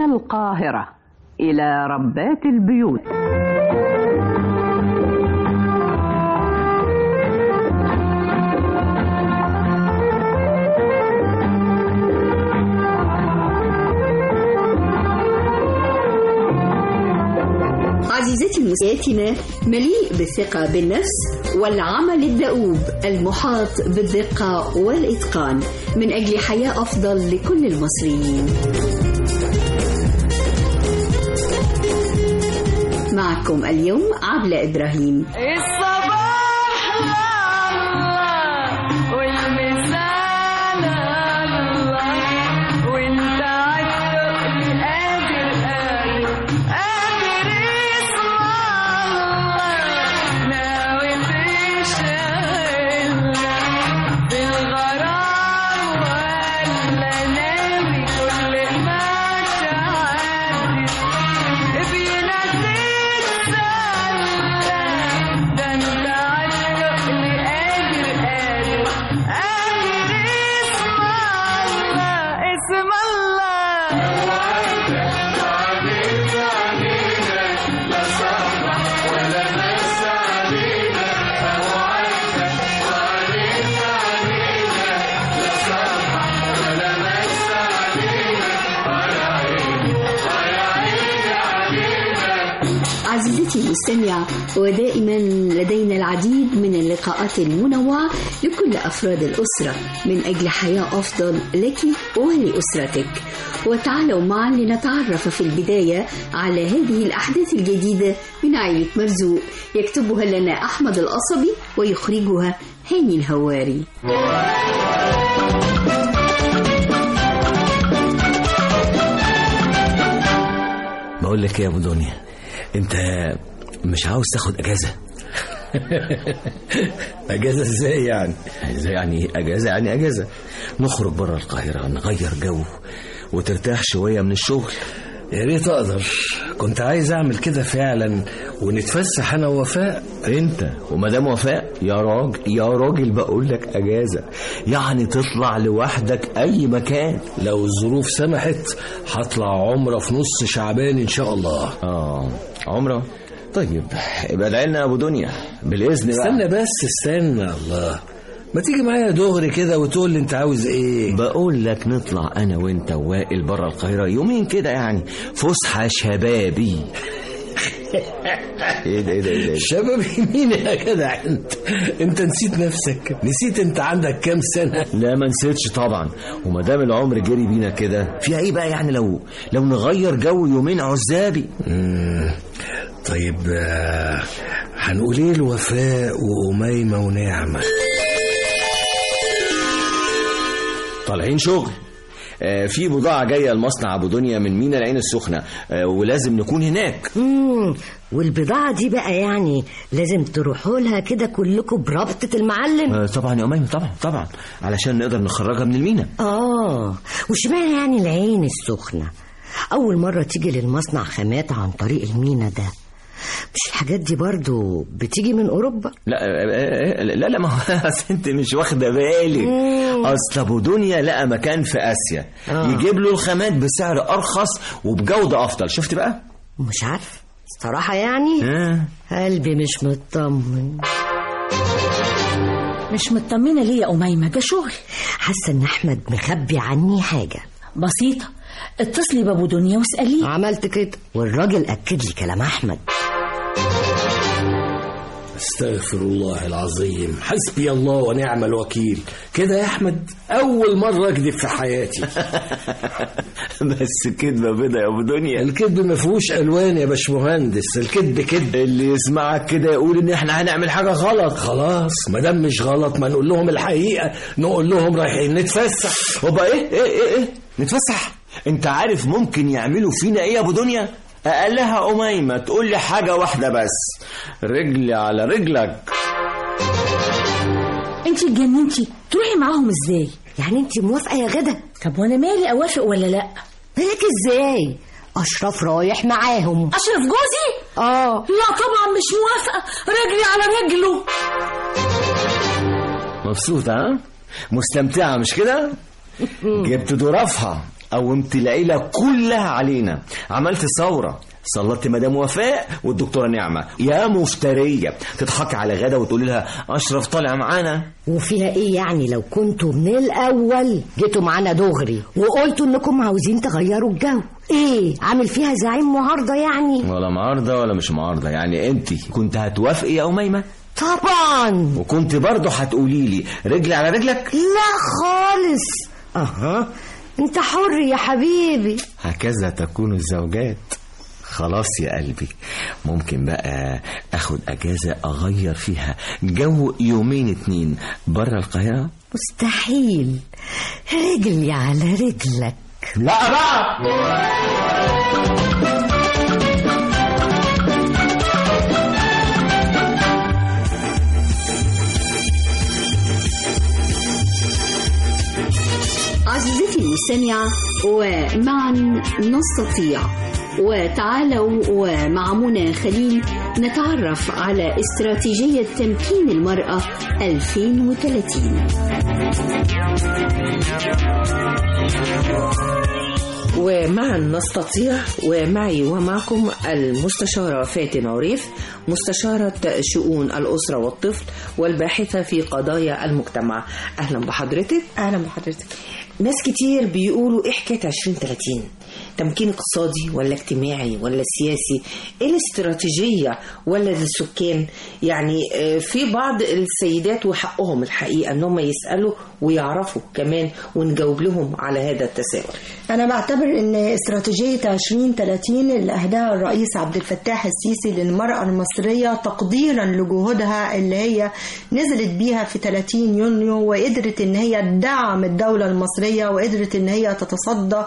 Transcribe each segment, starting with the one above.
القاهرة إلى ربات البيوت عزيزتي مسياتنا مليء بالثقة بالنفس والعمل الدؤوب المحاط بالدقة والإتقان من أجل حياة أفضل لكل المصريين معكم اليوم عبلة إبراهيم الصباح الله والمساء الله وانت عالشوق قادر قادر قادر اسم الله ناوي تشتغلنا بالغرام ولا ناوي كل ما تعدي بيناديك ده انت عالشوق قادر قادر قادر اسم الله اسم عزيزتي المستمعة ودائما لدينا العديد من اللقاءات المنوعة لكل أفراد الأسرة من أجل حياة أفضل لك ولأسرتك وتعالوا معا لنتعرف في البداية على هذه الأحداث الجديدة من عائلة مرزوق يكتبها لنا أحمد القصبي ويخرجها هاني الهواري بقول لك ايه يا ابو دنيا انت مش عاوز تاخد اجازه اجازه ازاي يعني ازاي يعني اجازه يعني اجازه نخرج بره القاهره نغير جو وترتاح شويه من الشغل يا ريت اقدر كنت عايز اعمل كده فعلا ونتفسح انا ووفاء انت ومدام وفاء يا راجل يا راجل بقول لك اجازه يعني تطلع لوحدك اي مكان لو الظروف سمحت هطلع عمره في نص شعبان ان شاء الله اه عمره طيب يبقى ادعي لنا يا ابو دنيا بالاذن بقى استنى بس استنى الله ما تيجي معايا دغري كده وتقول لي انت عاوز ايه بقول لك نطلع انا وانت ووائل بره القاهره يومين كده يعني فسحه شبابي ايه ده ايه ده ايه ده شباب مين يا جدع انت انت نسيت نفسك نسيت انت عندك كام سنه لا ما نسيتش طبعا وما دام العمر جري بينا كده في ايه بقى يعني لو لو نغير جو يومين عزابي مم. طيب آه، هنقول ايه الوفاء وأميمة ونعمة طالعين شغل آه في بضاعة جاية لمصنع أبو دنيا من مينا العين السخنة آه ولازم نكون هناك مم. والبضاعة دي بقى يعني لازم تروحوا لها كده كلكم بربطة المعلم آه طبعا يا أميمة طبعا طبعا علشان نقدر نخرجها من المينا آه وشمعنى يعني العين السخنة أول مرة تيجي للمصنع خامات عن طريق المينا ده مش الحاجات دي برضو بتيجي من أوروبا لا آه، آه، لا لا ما هو أصل انت مش واخده بالك اصل ابو دنيا لقى مكان في اسيا آه. يجيب له الخامات بسعر ارخص وبجوده افضل شفت بقى مش عارف صراحة يعني آه. قلبي مش مطمن مش مطمنة ليه يا أميمة ده شغل حاسة إن أحمد مخبي عني حاجة بسيطة اتصلي بأبو دنيا واسأليه عملت كده والراجل أكد لي كلام أحمد استغفر الله العظيم حسبي الله ونعم الوكيل كده يا احمد اول مره اكذب في حياتي بس كدبه بيضه يا ابو دنيا الكذب ما فيهوش الوان يا باشمهندس الكذب كذب اللي يسمعك كده يقول ان احنا هنعمل حاجه غلط خلاص ما دام مش غلط ما نقول لهم الحقيقه نقول لهم رايحين نتفسح هوبا ايه ايه ايه ايه نتفسح انت عارف ممكن يعملوا فينا ايه يا ابو دنيا اقلها اميمه تقول لي حاجه واحده بس رجلي على رجلك انت اتجننتي تروحي معاهم ازاي يعني أنت موافقة يا غدا طب وانا مالي اوافق ولا لا بالك إزاي أشرف رايح معاهم اشرف جوزي آه لا طبعا مش موافقة رجلي على رجله مبسوطه ها مستمتعه مش كده جبت ظرافها قومت العيلة كلها علينا عملت ثورة سلطت مدام وفاء والدكتورة نعمة يا مفترية تضحكي على غدا وتقولي لها أشرف طالع معانا وفيها ايه يعني لو كنتوا من الاول جيتوا معانا دغري وقلتوا انكم عاوزين تغيروا الجو ايه عامل فيها زعيم معارضه يعني ولا معارضة ولا مش معارضة يعني انت كنت هتوافقي يا أميمة طبعا وكنت برضه هتقولي لي رجلي على رجلك لا خالص اها انت حر يا حبيبي هكذا تكون الزوجات خلاص يا قلبي ممكن بقى اخد اجازة اغير فيها جو يومين اتنين بره القاهرة مستحيل رجلي على رجلك لا بقى عزيزتي المستمعة ومعا نستطيع وتعالوا ومع منى خليل نتعرف على استراتيجية تمكين المرأة 2030 ومعا نستطيع ومعي ومعكم المستشارة فاتن عريف مستشارة شؤون الأسرة والطفل والباحثة في قضايا المجتمع أهلا بحضرتك اهلا بحضرتك ناس كتير بيقولوا إيه حكاية 2030 تمكين اقتصادي ولا اجتماعي ولا سياسي ايه الاستراتيجية ولا للسكان يعني آه، في بعض السيدات وحقهم الحقيقة انهم يسألوا ويعرفوا كمان ونجاوب لهم على هذا التساؤل انا بعتبر ان استراتيجيه 2030 اللي اهداها الرئيس عبد الفتاح السيسي للمراه المصريه تقديرا لجهودها اللي هي نزلت بيها في 30 يونيو وقدرت ان هي تدعم الدوله المصريه وقدرت ان هي تتصدى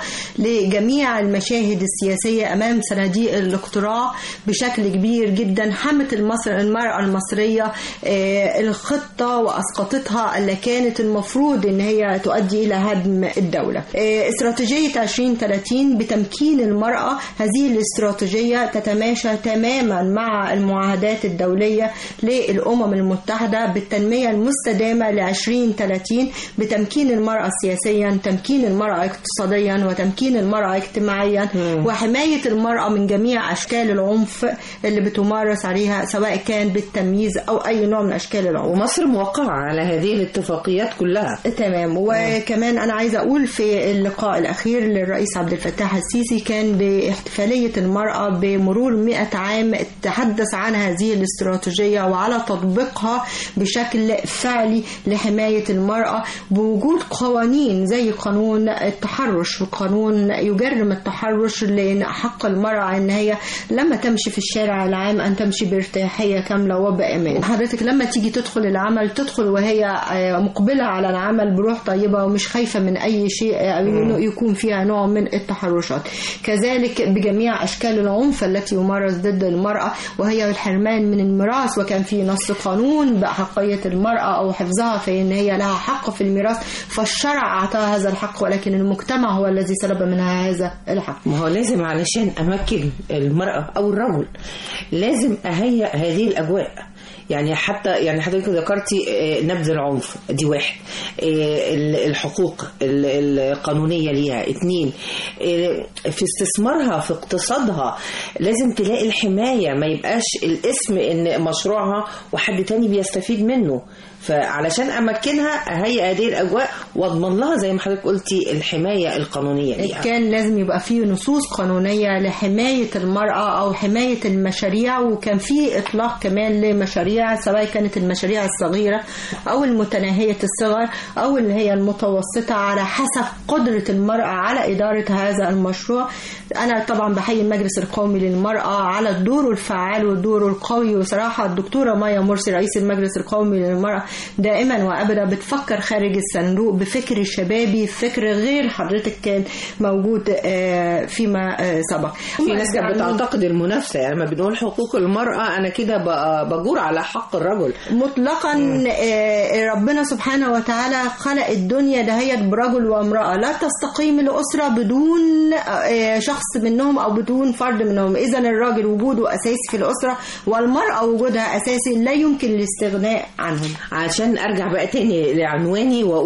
لجميع المشاهد السياسيه امام صناديق الاقتراع بشكل كبير جدا حمت المصر المراه المصريه آه، الخطه واسقطتها اللي كانت المفروض ان هي تؤدي الى هدم الدوله آه، استراتيجيه 2030 بتمكين المراه هذه الاستراتيجيه تتماشى تماما مع المعاهدات الدوليه للامم المتحده بالتنميه المستدامه ل 2030 بتمكين المراه سياسيا تمكين المراه اقتصاديا وتمكين المراه اجتماعيا وحمايه المراه من جميع اشكال العنف اللي بتمارس عليها سواء كان بالتمييز او اي نوع من اشكال العنف ومصر موقعة على هذه الاتفاقيات كلها تمام وكمان انا عايزه اقول في اللقاء الاخير للرئيس عبد الفتاح السيسي كان باحتفاليه المراه بمرور 100 عام تحدث عن هذه الاستراتيجيه وعلى تطبيقها بشكل فعلي لحمايه المراه بوجود قوانين زي قانون التحرش وقانون يجرم التحرش لان حق المراه ان هي لما تمشي في الشارع العام ان تمشي بارتياحيه كامله وبامان حضرتك لما تيجي تدخل العمل تدخل وهي آه، مقبله على العمل بروح طيبه ومش خايفه من اي شيء آه، إنه يكون فيها نوع من التحرشات كذلك بجميع اشكال العنف التي يمارس ضد المراه وهي الحرمان من الميراث وكان في نص قانون باحقيه المراه او حفظها في ان هي لها حق في الميراث فالشرع اعطاها هذا الحق ولكن المجتمع هو الذي سلب منها هذا الحق ما هو لازم علشان امكن المراه او الرجل لازم اهيئ هذه الاجواء يعني حتى يعني حضرتك ذكرتي آه، نبذ العنف دي واحد آه، ال- الحقوق ال- القانونية ليها اتنين آه، في استثمارها في اقتصادها لازم تلاقي الحماية ما يبقاش الاسم ان مشروعها وحد تاني بيستفيد منه فعلشان امكنها اهيئ هذه الاجواء واضمن لها زي ما حضرتك قلتي الحمايه القانونيه ليها كان لازم يبقى فيه نصوص قانونية لحماية المرأة أو حماية المشاريع وكان في إطلاق كمان لمشاريع سواء كانت المشاريع الصغيرة أو المتناهية الصغر أو اللي هي المتوسطة على حسب قدرة المرأة على إدارة هذا المشروع أنا طبعا بحيي المجلس القومي للمرأة على الدور الفعال والدور القوي وصراحة الدكتورة مايا مرسي رئيس المجلس القومي للمرأة دائما وأبدا بتفكر خارج الصندوق بفكر شبابي فكر غير حضرتك كان موجود آه، فيما آه، سبق في ناس كانت بتعتقد المنافسه يعني لما بنقول حقوق المراه انا كده ب- بجور على حق الرجل مطلقا آه، ربنا سبحانه وتعالى خلق الدنيا دهيت برجل وامرأة لا تستقيم الأسرة بدون آه، شخص منهم أو بدون فرد منهم إذا الراجل وجوده أساسي في الأسرة والمرأة وجودها أساسي لا يمكن الاستغناء عنهم عشان ارجع بقى تاني لعنواني واقول مع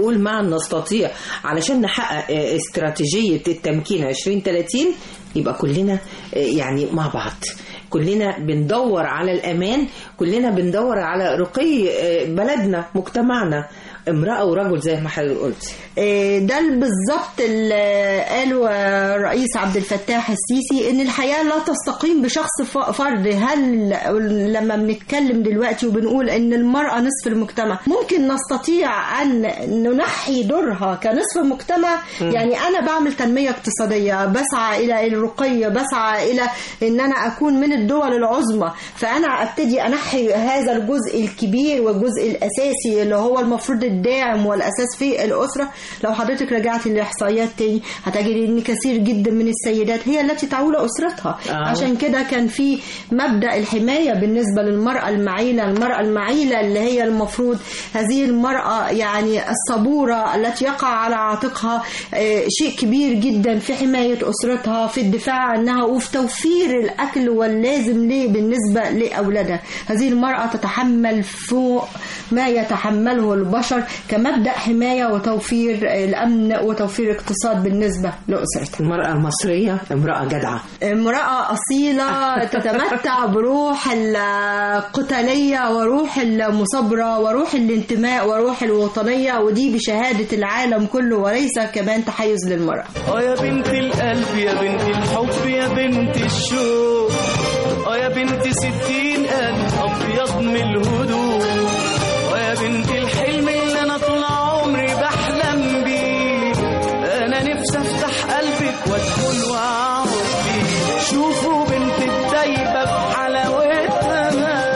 نستطيع علشان نحقق آه، استراتيجية التمكين 2030 يبقى كلنا آه، يعني مع بعض كلنا بندور على الأمان كلنا بندور على رقي آه، بلدنا مجتمعنا امرأة ورجل زي ما حضرتك قلت إيه، ده بالظبط اللي قاله الرئيس عبد الفتاح السيسي ان الحياه لا تستقيم بشخص ف- فرد هل لما بنتكلم دلوقتي وبنقول ان المراه نصف المجتمع ممكن نستطيع ان ننحي دورها كنصف المجتمع يعني انا بعمل تنميه اقتصاديه بسعى الى الرقي بسعى الى ان انا اكون من الدول العظمى فانا ابتدي انحي هذا الجزء الكبير والجزء الاساسي اللي هو المفروض الداعم والاساس في الاسره لو حضرتك رجعتي للاحصائيات تاني هتجدي ان كثير جدا من السيدات هي التي تعول اسرتها آه. عشان كده كان في مبدا الحمايه بالنسبه للمراه المعيله المراه المعيله اللي هي المفروض هذه المراه يعني الصبوره التي يقع على عاتقها آه، شيء كبير جدا في حمايه اسرتها في الدفاع عنها وفي توفير الاكل واللازم ليه بالنسبه لاولادها هذه المراه تتحمل فوق ما يتحمله البشر كمبدا حمايه وتوفير الامن وتوفير اقتصاد بالنسبه لاسرتها المرأة المصرية امرأة جدعة امرأة أصيلة تتمتع بروح القتالية وروح المصابرة وروح الانتماء وروح الوطنية ودي بشهادة العالم كله وليس كمان تحيز للمرأة اه يا بنت القلب يا بنت الحب يا بنت الشوق اه يا بنت ستين قلب ابيض من الهدوء اه يا بنت الحلم اللي انا طول عمري بحلم بيه انا نفسي افتح قلبك وادخل واقعد فيه شوفوا بنت الدايبه بحلاوتها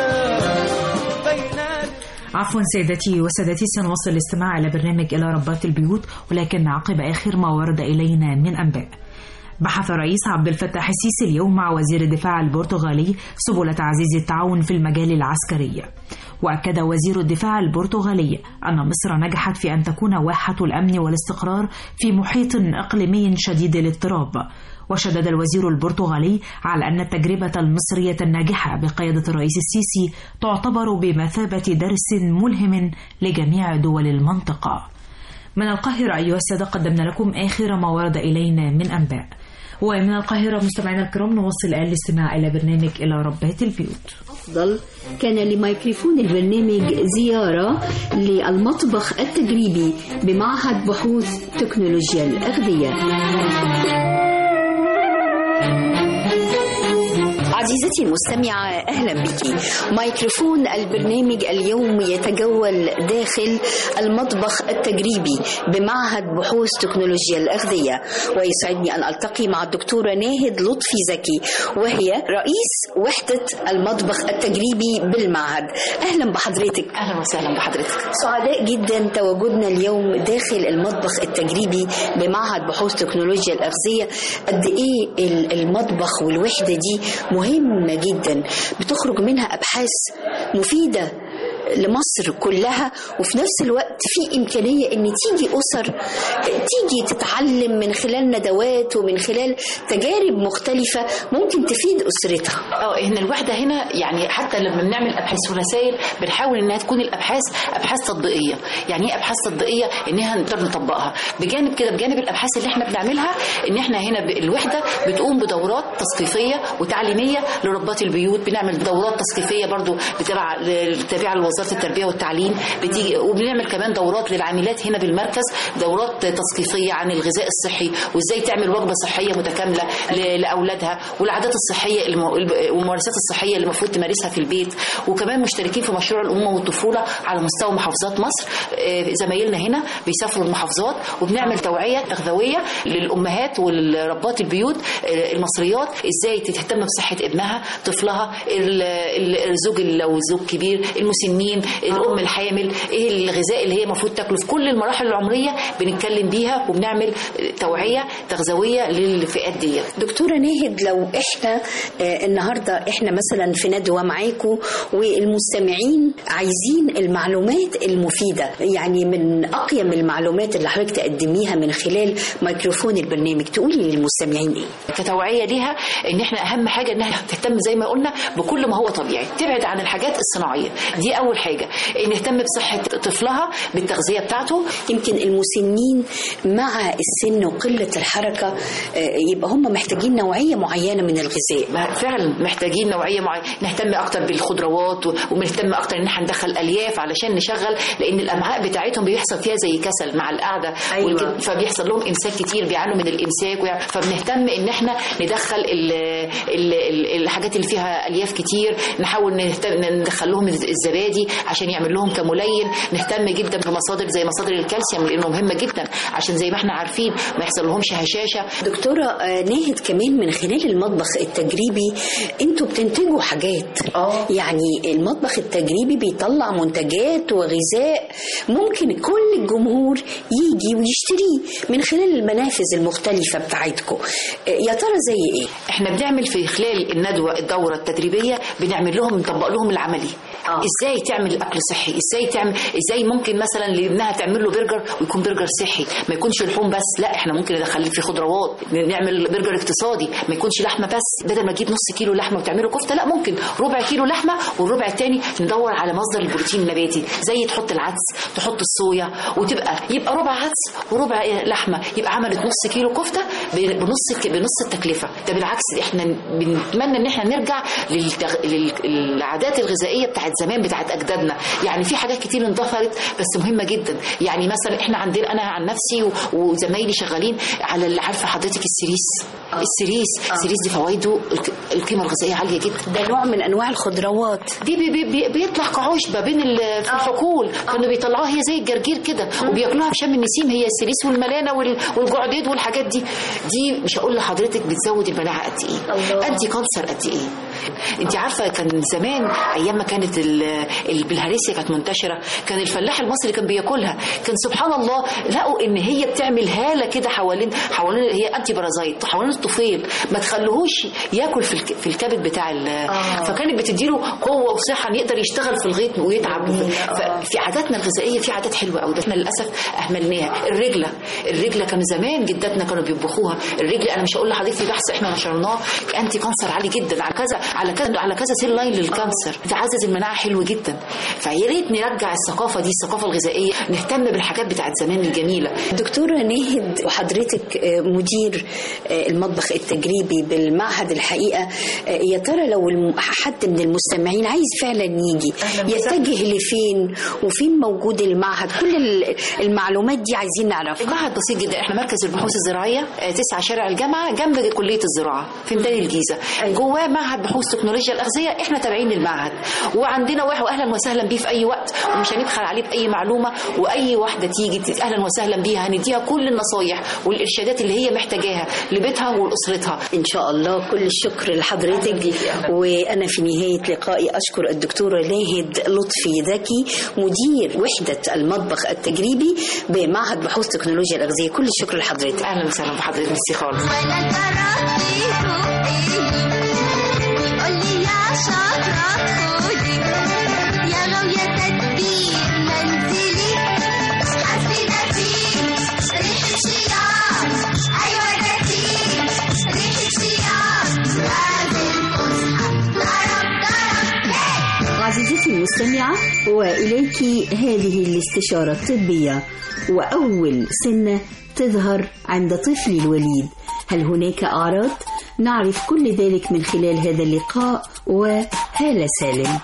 بينات عفوا سيدتي وسادتي سنواصل الاستماع إلى برنامج إلى ربات البيوت ولكن عقب آخر ما ورد إلينا من أنباء بحث الرئيس عبد الفتاح السيسي اليوم مع وزير الدفاع البرتغالي سبل تعزيز التعاون في المجال العسكري وأكد وزير الدفاع البرتغالي أن مصر نجحت في أن تكون واحة الأمن والاستقرار في محيط إقليمي شديد الاضطراب وشدد الوزير البرتغالي على أن التجربة المصرية الناجحة بقيادة الرئيس السيسي تعتبر بمثابة درس ملهم لجميع دول المنطقة من القاهرة أيها السادة قدمنا لكم آخر ما ورد إلينا من أنباء ومن القاهرة مستمعينا الكرام نوصل الآن الاستماع إلى برنامج إلى ربات البيوت أفضل كان لميكروفون البرنامج زيارة للمطبخ التجريبي بمعهد بحوث تكنولوجيا الأغذية عزيزتي المستمعة أهلا بك ميكروفون البرنامج اليوم يتجول داخل المطبخ التجريبي بمعهد بحوث تكنولوجيا الأغذية ويسعدني أن ألتقي مع الدكتورة ناهد لطفي زكي وهي رئيس وحدة المطبخ التجريبي بالمعهد أهلا بحضرتك اهلا وسهلا بحضرتك سعداء جدا تواجدنا اليوم داخل المطبخ التجريبي بمعهد بحوث تكنولوجيا الأغذية قد إيه ال- المطبخ والوحدة دي مهمة جدا بتخرج منها أبحاث مفيدة لمصر كلها وفي نفس الوقت في إمكانية إن تيجي أسر تيجي تتعلم من خلال ندوات ومن خلال تجارب مختلفة ممكن تفيد أسرتها اه هنا الوحده هنا يعني حتى لما بنعمل ابحاث ورسائل بنحاول انها تكون الابحاث ابحاث تطبيقيه يعني ايه ابحاث تطبيقيه انها نقدر نطبقها بجانب كده بجانب الابحاث اللي احنا بنعملها ان احنا هنا ب- الوحده بتقوم بدورات تثقيفيه وتعليميه لربات البيوت بنعمل دورات تثقيفيه برضو بتابعه تابعه لوزاره التربيه والتعليم بتيجي وبنعمل كمان دورات للعاملات هنا بالمركز دورات تثقيفيه عن الغذاء الصحي وازاي تعمل وجبه صحيه متكامله ل- لاولادها والعادات الصحيه الم- والممارسات الصحيه اللي المفروض تمارسها في البيت وكمان مشتركين في مشروع الامومه والطفوله على مستوى محافظات مصر آه، زمايلنا هنا بيسافروا المحافظات وبنعمل توعيه تغذويه للامهات والربات البيوت آه، المصريات ازاي تهتم بصحه ابنها طفلها ال- ال- الزوج لو الزوج كبير المسنين الام الحامل ايه الغذاء اللي هي المفروض تاكله في كل المراحل العمريه بنتكلم بيها وبنعمل توعيه تغذويه للفئات دي دكتورة ناهد لو احنا آه، النهاردة احنا مثلا في ندوة معاكم والمستمعين عايزين المعلومات المفيدة يعني من أقيم المعلومات اللي حضرتك تقدميها من خلال ميكروفون البرنامج تقولي للمستمعين ايه كتوعيه ليها ان احنا اهم حاجه انها تهتم زي ما قلنا بكل ما هو طبيعي تبعد عن الحاجات الصناعيه دي اول اول حاجه نهتم بصحه طفلها بالتغذيه بتاعته يمكن المسنين مع السن وقلة الحركة آه، يبقى هم محتاجين نوعية معينة من الغذاء ما فعلا محتاجين نوعيه معينه نهتم اكتر بالخضروات و- ونهتم اكتر ان احنا ندخل الياف علشان نشغل لان الامعاء بتاعتهم بيحصل فيها زي كسل مع القعده أيوة. والجد- فبيحصل لهم امساك كتير بيعانوا من الامساك ويع- فبنهتم ان احنا ندخل ال ال ال الحاجات اللي فيها الياف كتير نحاول نهتم ندخل لهم الزبادي عشان يعمل لهم كملين نهتم جدا بمصادر زي مصادر الكالسيوم لانه مهمه جدا عشان زي ما احنا عارفين ما يحصل لهمش هشاشه دكتورة آه، ناهد كمان من خلال المطبخ التجريبي انتوا بتنتجوا حاجات اه يعني المطبخ التجريبي بيطلع منتجات وغذاء ممكن كل الجمهور يجي ويشتريه من خلال المنافذ المختلفة بتاعتكم آه، يا ترى زي ايه؟ احنا بنعمل في خلال الندوه الدوره التدريبيه بنعمل لهم نطبق لهم العملي آه. ازاي تعمل اكل صحي ازاي تعمل ازاي ممكن مثلا لابنها تعمل له برجر ويكون برجر صحي ما يكونش لحوم بس لا احنا ممكن ندخل في خضروات نعمل برجر اقتصادي ما يكونش لحمه بس بدل ما تجيب نص كيلو لحمه وتعمله كفته لا ممكن ربع كيلو لحمه والربع الثاني ندور على مصدر البروتين النباتي زي تحط العدس تحط الصويا وتبقى يبقى ربع عدس وربع لحمه يبقى عملت نص كيلو كفته بنص بنص التكلفه ده بالعكس احنا بنتمنى ان احنا نرجع للتغ... للعادات الغذائيه بتاعت زمان بتاعت اجدادنا يعني في حاجات كتير اندثرت بس مهمه جدا يعني مثلا احنا عندنا انا عن نفسي و... وزمايلي شغالين على اللي عارفه حضرتك السيريس السيريس السيريس دي فوائده الك- القيمه الغذائيه عاليه جدا ده نوع من انواع الخضروات دي بي بي بي بيطلع كعشبه بين ال- في الحقول كانوا بيطلعوها هي زي الجرجير كده وبياكلوها بشم النسيم هي السيريس والملانه وال- والجعديد والحاجات دي دي مش هقول لحضرتك بتزود المناعه قد ايه قد كانسر قد ايه انت عارفه كان زمان ايام ما كانت ال- البلهارسيا كانت منتشره كان الفلاح المصري كان بياكلها كان سبحان الله لقوا ان هي بتعمل هاله كده حوالين حوالين هي انتي بارازايت حوالين الطفيل ما تخلوهوش ياكل في الك- في الكبد بتاع ال- فكانت بتديله قوه وصحه ان يقدر يشتغل في الغيط ويتعب ففي عاداتنا الغذائيه في عادات حلوه قوي احنا للاسف اهملناها الرجله الرجله كانوا زمان جداتنا كانوا بيطبخوها الرجل انا مش هقول لحضرتك في بحث احنا نشرناه انتي كانسر عالي جدا على كذا على كذا على كذا سيل لاين للكانسر بتعزز المناعه حلو جدا فيا ريت نرجع الثقافه دي الثقافه الغذائيه نهتم بالحاجات بتاعت زمان الجميله دكتورة ناهد وحضرتك آه، مدير آه، المطبخ التجريبي بالمعهد الحقيقة آه، يا ترى لو الم- حد من المستمعين عايز فعلا يجي يتجه لفين وفين موجود المعهد كل ال- المعلومات دي عايزين نعرفها المعهد بسيط جدا احنا مركز البحوث الزراعيه آه، تسعة شارع الجامعه جنب كليه الزراعه في ميدان الجيزه جواه معهد بحوث تكنولوجيا الاغذيه احنا تابعين للمعهد وعندنا واحد واهلا وسهلا بيه في اي وقت ومش هنبخل عليه باي معلومه واي واحده تيجي تت- اهلا وسهلا بيها هنديها كل النصايح والارشادات اللي هي محتاجاها لبيتها ولاسرتها إن شاء الله كل الشكر لحضرتك وأنا في نهاية لقائي أشكر الدكتورة ناهد لطفي ذكي مدير وحدة المطبخ التجريبي بمعهد بحوث تكنولوجيا الأغذية كل الشكر لحضرتك اهلا وسهلا بحضرتك ميرسي خالص قولي يا شاطرة خدي يا غاوية تدبير منزلي حسبي نتيم ريحة شياط أيوة نتيم ريحة شياط لازم تصحى ضرب ضرب عزيزتي المستمعة وإليك هذه الاستشارة الطبية وأول سنة تظهر عند طفل الوليد هل هناك أعراض؟ نعرف كل ذلك من خلال هذا اللقاء وهالة سالم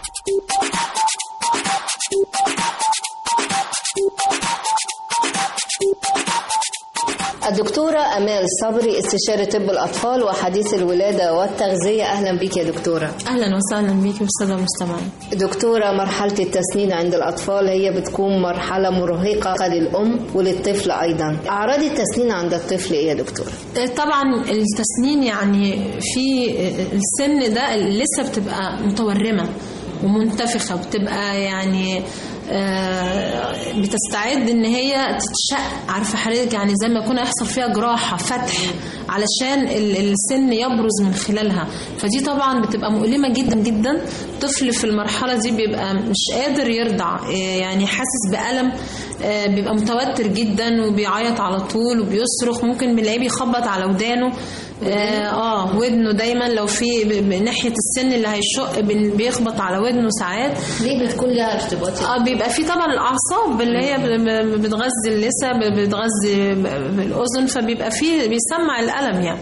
الدكتورة أمال صبري استشاري طب الأطفال وحديث الولادة والتغذية أهلا بك يا دكتورة اهلا وسهلا بيكي والساده المستمعين دكتورة مرحلة التسنين عند الأطفال هي بتكون مرحلة مرهقة للأم وللطفل أيضا أعراض التسنين عند الطفل إيه يا دكتورة؟ طبعا التسنين يعني في السن ده لسه بتبقى متورمه ومنتفخه بتبقى يعني آه، بتستعد ان هي تتشق عارفه حضرتك يعني زي ما يكون هيحصل فيها جراحه فتح علشان ال- السن يبرز من خلالها فدي طبعا بتبقى مؤلمه جدا جدا طفل في المرحله دي بيبقى مش قادر يرضع آه، يعني حاسس بالم آه، بيبقى متوتر جدا وبيعيط على طول وبيصرخ ممكن بنلاقيه بيخبط على ودانه اه آه، ودنه دايما لو في ب- ب- ناحيه السن اللي هيشق بن- بيخبط على ودنه ساعات ليه بتكون لها ارتباط اه بيبقى في طبعا الاعصاب اللي هي ب- ب- بتغذي اللثه ب- بتغذي ب- بالاذن فبيبقى في بيسمع الالم يعني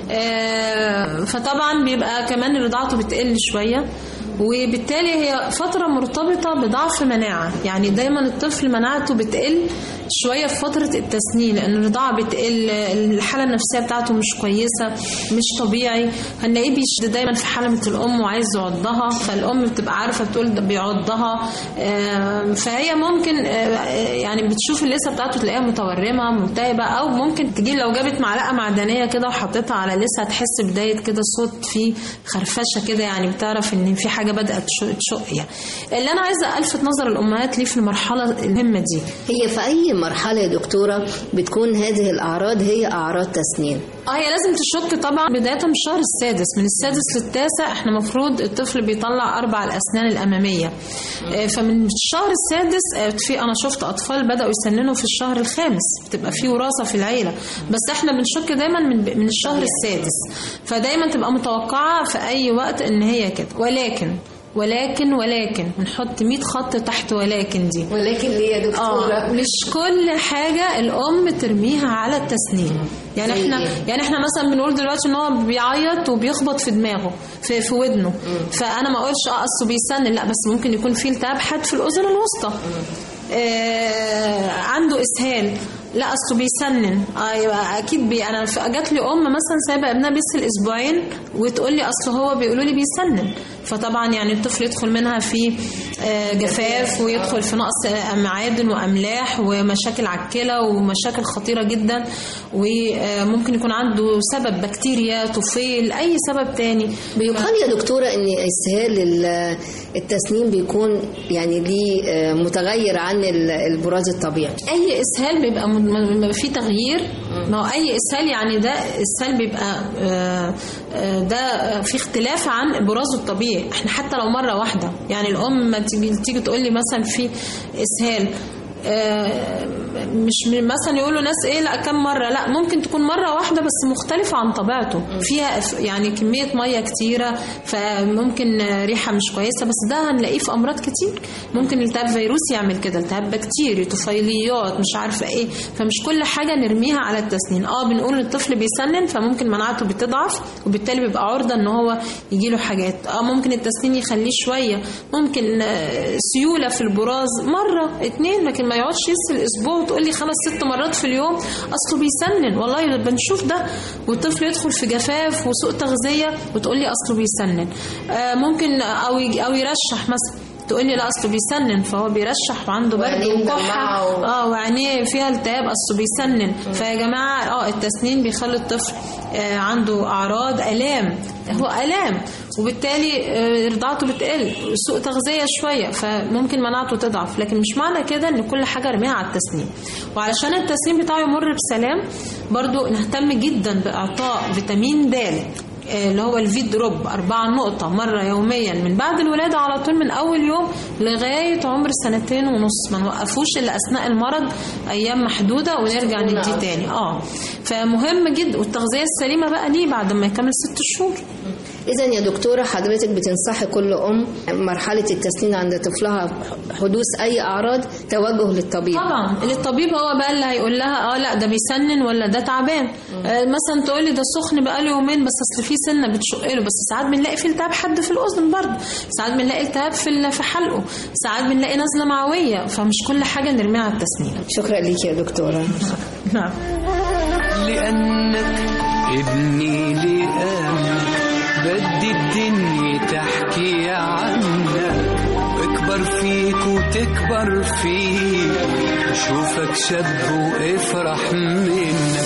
آه فطبعا بيبقى كمان رضاعته بتقل شويه وبالتالي هي فترة مرتبطة بضعف مناعة يعني دايما الطفل مناعته بتقل شوية في فترة التسنين لأن الرضاعة بتقل الحالة النفسية بتاعته مش كويسة مش طبيعي هنلاقيه بيشد دايما في حلمة الأم وعايز يعضها فالأم بتبقى عارفة بتقول ده بيعضها آه، فهي ممكن آه، يعني بتشوف اللثة بتاعته تلاقيها متورمة ملتهبة أو ممكن تجي لو جابت معلقة معدنية كده وحطيتها على لسه تحس بداية كده صوت فيه خرفشة كده يعني بتعرف إن في حاجة بدأت تشق تشق يعني اللي أنا عايزة ألفت نظر الأمهات ليه في المرحلة المهمة دي هي في أي مرحلة يا دكتورة بتكون هذه الأعراض هي أعراض تسنين اه هي لازم تشك طبعا بداية من الشهر السادس من السادس للتاسع احنا مفروض الطفل بيطلع أربع الأسنان الأمامية آه، فمن الشهر السادس آه، في أنا شفت أطفال بدأوا يسننوا في الشهر الخامس بتبقى في وراثة في العيلة بس احنا بنشك دايما من من الشهر السادس فدايما تبقى متوقعة في أي وقت إن هي كده ولكن ولكن ولكن نحط 100 خط تحت ولكن دي ولكن ليه يا دكتورة؟ آه مش كل حاجة الأم ترميها على التسنين يعني زي احنا إيه؟ يعني احنا مثلا بنقول دلوقتي ان هو بيعيط وبيخبط في دماغه في في ودنه فانا ما اقولش اه اصله بيسنن لا بس ممكن يكون في التهاب حاد في الاذن الوسطى آه عنده اسهال لا اصله بيسنن ايوه اكيد بي انا ف- جات لي ام مثلا سايبه ابنها بيسهل اسبوعين وتقول لي اصل هو بيقولوا لي بيسنن فطبعا يعني الطفل يدخل منها في آه، جفاف ويدخل في نقص آه، معادن واملاح ومشاكل على الكلى ومشاكل خطيره جدا وممكن يكون عنده سبب بكتيريا طفيل اي سبب تاني بيقال يا دكتورة ان اسهال ال- التسنين بيكون يعني ليه آه، متغير عن ال- البراز الطبيعي اي اسهال بيبقى م- م- م- فيه تغيير ما هو اي اسهال يعني ده اسهال بيبقى آه، آه، ده آه، في اختلاف عن برازه الطبيعي احنا حتى لو مره واحده يعني الام ما تيجي تيجي تقول لي مثلا في اسهال آه، مش من- مثلا يقولوا ناس ايه لا كم مره لا ممكن تكون مره واحده بس مختلفه عن طبيعته فيها ف- يعني كميه ميه كتيره فممكن آه، ريحه مش كويسه بس ده هنلاقيه في امراض كتير ممكن التهاب فيروسي يعمل كده التهاب بكتيري طفيليات مش عارفه ايه فمش كل حاجه نرميها على التسنين اه بنقول الطفل بيسنن فممكن مناعته بتضعف وبالتالي بيبقى عرضه ان هو يجيله حاجات اه ممكن التسنين يخليه شويه ممكن آه، سيوله في البراز مره اتنين لكن ما يقعدش يسال اسبوع وتقول لي خمس ست مرات في اليوم اصله بيسنن والله بنشوف ده والطفل يدخل في جفاف وسوء تغذيه وتقول لي اصله بيسنن آه ممكن او يجي- او يرشح مثلا تقول لي لا اصله بيسنن فهو بيرشح وعنده برد وعينيه وكحه مدمعة و- اه وعينيه فيها التهاب اصله بيسنن فيا جماعه اه التسنين بيخلي الطفل آه عنده اعراض الام هو الام وبالتالي آه رضاعته بتقل سوء تغذيه شويه فممكن مناعته تضعف لكن مش معنى كده ان كل حاجه ارميها على التسنين وعلشان التسنين بتاعه يمر بسلام برضو نهتم جدا باعطاء فيتامين د اللي هو الفي دروب أربعة نقطة مرة يوميا من بعد الولادة على طول من أول يوم لغاية عمر سنتين ونص ما نوقفوش إلا أثناء المرض أيام محدودة ونرجع نديه تاني اه فمهم جدا والتغذية السليمة بقى ليه بعد ما يكمل ست شهور إذا يا دكتورة حضرتك بتنصحي كل أم مرحلة التسنين عند طفلها حدوث أي أعراض توجه للطبيب طبعا الطبيب هو بقى اللي هيقول لها اه لا ده بيسنن ولا ده تعبان آه مثلا تقول لي ده سخن بقى له يومين بس اصل في سنه بتشق له بس ساعات بنلاقي في التهاب حد في الاذن برضه ساعات بنلاقي التهاب في ال- في حلقه ساعات بنلاقي نزله معويه فمش كل حاجه نرميها على التسنين شكرا ليك يا دكتورة نعم لأنك ابني لأمك بدي الدنيا تحكي عنك اكبر فيك وتكبر فيك شوفك شاب وافرح منك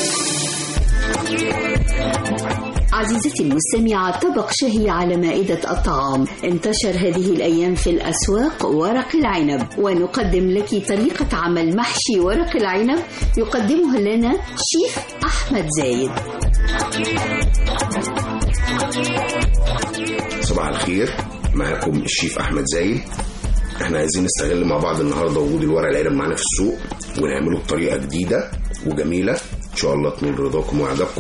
عزيزتي المستمعة طبق شهي على مائدة الطعام انتشر هذه الأيام في الأسواق ورق العنب ونقدم لك طريقة عمل محشي ورق العنب يقدمها لنا شيف أحمد زايد صباح الخير معاكم الشيف احمد زايد احنا عايزين نستغل مع بعض النهارده وجود الورق العنب معانا في السوق ونعمله بطريقه جديده وجميله ان شاء الله تنول رضاكم واعجابكم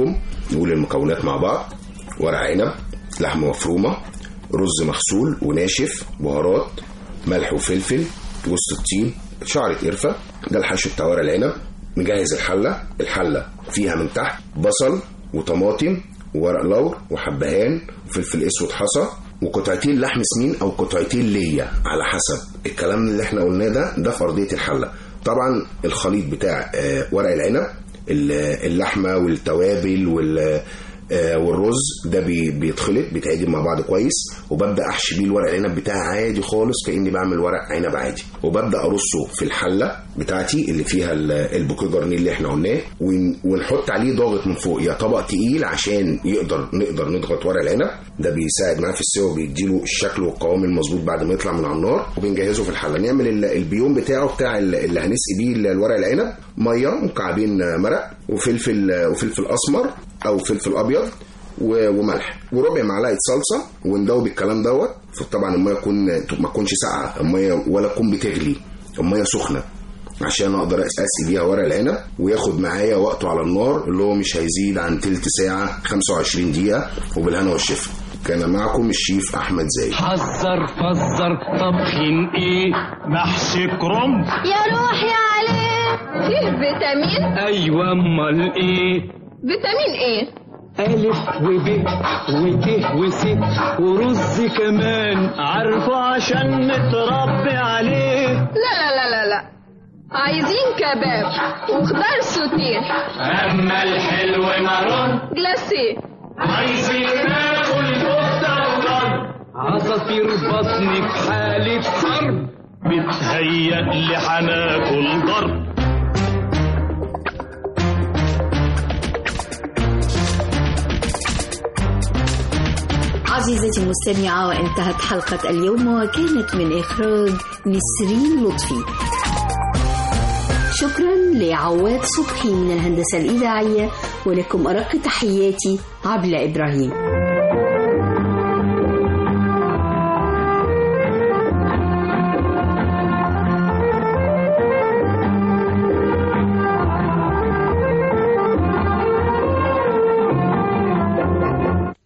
نقول المكونات مع بعض ورق عنب لحمة مفرومة رز مغسول وناشف بهارات ملح وفلفل جوز الطيب شعرة قرفة ده الحشو بتاع ورق العنب مجهز الحلة الحلة فيها من تحت بصل وطماطم وورق لور وحبهان وفلفل اسود حصى وقطعتين لحم سمين او قطعتين ليا على حسب الكلام اللي احنا قلناه ده ده في ارضيه الحله طبعا الخليط بتاع آه، ورق العنب ال- اللحمه والتوابل وال آه، والرز ده بي- بيتخلط بيتعجن مع بعض كويس وببدا احشي بيه الورق العنب بتاعي عادي خالص كاني بعمل ورق عنب عادي وببدا ارصه في الحله بتاعتي اللي فيها ال- البوكيه جرنيه اللي احنا قلناه ون- ونحط عليه ضاغط من فوق يا طبق تقيل عشان يقدر نقدر نضغط ورق العنب ده بيساعد معاه في السوا وبيديله الشكل والقوام المظبوط بعد ما يطلع من على النار وبنجهزه في الحله نعمل ال- البيوم بتاعه بتاع ال- اللي هنسقي بيه ال- الورق العنب ميه مكعبين مرق وفلفل وفلفل اسمر او فلفل ابيض و- وملح وربع معلقه صلصه وندوب الكلام دوت طبعا الميه تكون ما تكونش ساقعه الميه ولا تكون بتغلي الميه سخنه عشان اقدر اسقي بيها ورق العنب وياخد معايا وقته على النار اللي هو مش هيزيد عن تلت ساعه 25 دقيقه وبالهنا والشفا كان معكم الشيف احمد زايد حذر فزر طبخين ايه محشي كرنب يا روحي عليه فيه فيتامين ايوه امال ايه فيتامين ايه ألف وب وت وس ورز كمان عارفه عشان نتربي عليه لا لا لا لا لا عايزين كباب وخضار سوتيه أما الحلو مرون جلاسيه عايزين ناكل كفتة وضرب عصافير بطني في حالة حرب بتهيأ لي هناكل ضرب عزيزتي المستمعة وانتهت حلقة اليوم وكانت من إخراج نسرين لطفي شكرا لعواد صبحي من الهندسة الإذاعية ولكم أرق تحياتي عبلة إبراهيم